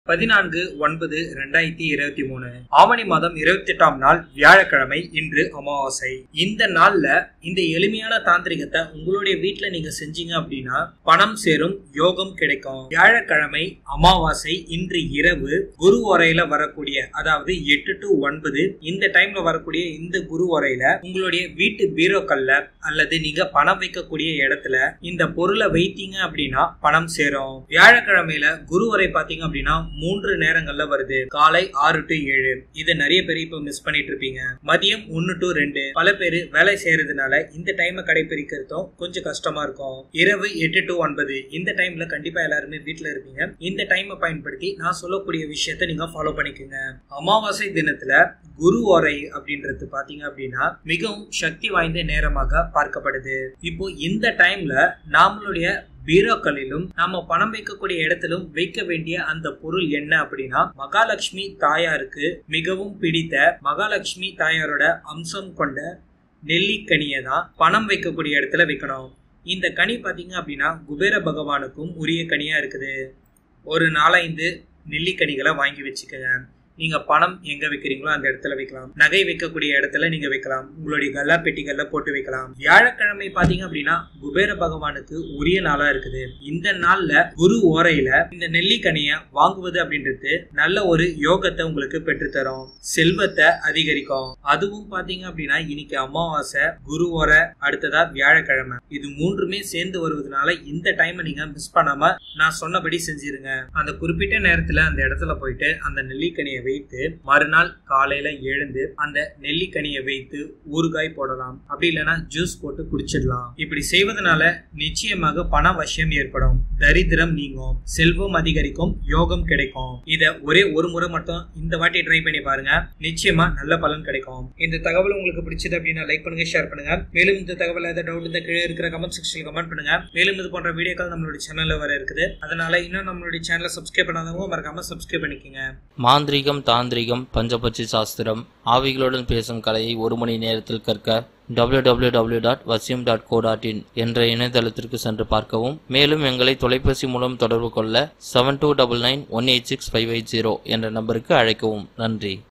பதினான்கு ஒன்பது ரெண்டாயிரத்தி இருபத்தி மூணு ஆவணி மாதம் இருபத்தி எட்டாம் நாள் வியாழக்கிழமை இன்று அமாவாசை இந்த நாள்ல இந்த எளிமையான தாந்திரிகத்தை உங்களுடைய வீட்டுல நீங்க செஞ்சீங்க அப்படின்னா பணம் சேரும் யோகம் கிடைக்கும் வியாழக்கிழமை அமாவாசை இன்று இரவு குரு உரையில வரக்கூடிய அதாவது எட்டு டு ஒன்பது இந்த டைம்ல வரக்கூடிய இந்த குரு உரையில உங்களுடைய வீட்டு பீரோக்கல்ல அல்லது நீங்க பணம் வைக்கக்கூடிய இடத்துல இந்த பொருளை வைத்தீங்க அப்படின்னா பணம் சேரும் வியாழக்கிழமையில குரு உரை பாத்தீங்க அப்படின்னா மூன்று நேரங்கள்ல வருது காலை ஆறு டு ஏழு இது நிறைய பேர் இப்ப மிஸ் பண்ணிட்டு இருப்பீங்க மதியம் ஒன்னு டு ரெண்டு பல பேர் வேலை செய்யறதுனால இந்த டைமை கடைபிடிக்கிறதும் கொஞ்சம் கஷ்டமா இருக்கும் இரவு எட்டு டு ஒன்பது இந்த டைம்ல கண்டிப்பா எல்லாருமே வீட்டுல இருப்பீங்க இந்த டைமை பயன்படுத்தி நான் சொல்லக்கூடிய விஷயத்த நீங்க ஃபாலோ பண்ணிக்கோங்க அமாவாசை தினத்துல குரு ஓரை அப்படின்றது பாத்தீங்க அப்படின்னா மிகவும் சக்தி வாய்ந்த நேரமாக பார்க்கப்படுது இப்போ இந்த டைம்ல நாமளுடைய பீரோக்களிலும் நாம பணம் வைக்கக்கூடிய இடத்திலும் வைக்க வேண்டிய அந்த பொருள் என்ன அப்படின்னா மகாலட்சுமி தாயாருக்கு மிகவும் பிடித்த மகாலட்சுமி தாயாரோட அம்சம் கொண்ட நெல்லிக்கனியை தான் பணம் வைக்கக்கூடிய இடத்துல வைக்கணும் இந்த கனி பார்த்தீங்க அப்படின்னா குபேர பகவானுக்கும் உரிய கனியா இருக்குது ஒரு நாலஞ்சு நெல்லிக்கனிகளை வாங்கி வச்சுக்கோங்க நீங்க பணம் எங்க வைக்கிறீங்களோ அந்த இடத்துல வைக்கலாம் நகை வைக்கக்கூடிய இடத்துல நீங்க வைக்கலாம் உங்களுடைய கல்லா பெட்டிகள்ல போட்டு வைக்கலாம் வியாழக்கிழமை பாத்தீங்க அப்படின்னா குபேர பகவானுக்கு உரிய நாளா இருக்குது இந்த நாள்ல குரு ஓரையில இந்த நெல்லிக்கனிய வாங்குவது அப்படின்றது நல்ல ஒரு யோகத்தை உங்களுக்கு பெற்றுத்தரும் செல்வத்தை அதிகரிக்கும் அதுவும் பாத்தீங்க அப்படின்னா இன்னைக்கு அமாவாசை குரு ஓரை அடுத்ததா வியாழக்கிழமை இது மூன்றுமே சேர்ந்து வருவதனால இந்த டைமை நீங்க மிஸ் பண்ணாம நான் சொன்னபடி செஞ்சிருங்க அந்த குறிப்பிட்ட நேரத்துல அந்த இடத்துல போயிட்டு அந்த நெல்லிக்கனியை வைத்து மறுநாள் காலையில எழுந்து அந்த நெல்லிக்கனியை வைத்து ஊறுகாய் போடலாம் அப்படி இல்லைன்னா ஜூஸ் போட்டு குடிச்சிடலாம் இப்படி செய்வதனால நிச்சயமாக பண வசியம் ஏற்படும் தரித்திரம் நீங்கும் செல்வம் அதிகரிக்கும் யோகம் கிடைக்கும் இத ஒரே ஒரு முறை மட்டும் இந்த வாட்டி ட்ரை பண்ணி பாருங்க நிச்சயமா நல்ல பலன் கிடைக்கும் இந்த தகவல் உங்களுக்கு பிடிச்சது அப்படின்னா லைக் பண்ணுங்க ஷேர் பண்ணுங்க மேலும் இந்த தகவல் ஏதாவது டவுட் இந்த கீழே இருக்கிற கமெண்ட் செக்ஷன்ல கமெண்ட் பண்ணுங்க மேலும் இது போன்ற வீடியோக்கள் நம்மளுடைய சேனல்ல வர இருக்குது அதனால இன்னும் நம்மளுடைய சேனலை சப்ஸ்கிரைப் பண்ணாதவங்க மறக்காம சப்ஸ்கிரைப் பண்ணிக்கோங்க மாந்திரீகம் தாந்திரிகம் பஞ்சபட்சி சாஸ்திரம் ஆவிகளுடன் பேசும் கலையை ஒரு மணி நேரத்தில் கற்க www.vasyam.co.in டாட் வசியம் டாட் கோ டாட் இன் என்ற இணையதளத்திற்கு சென்று பார்க்கவும் மேலும் எங்களை தொலைபேசி மூலம் தொடர்பு கொள்ள seven two double nine one eight six five eight zero என்ற நம்பருக்கு அழைக்கவும் நன்றி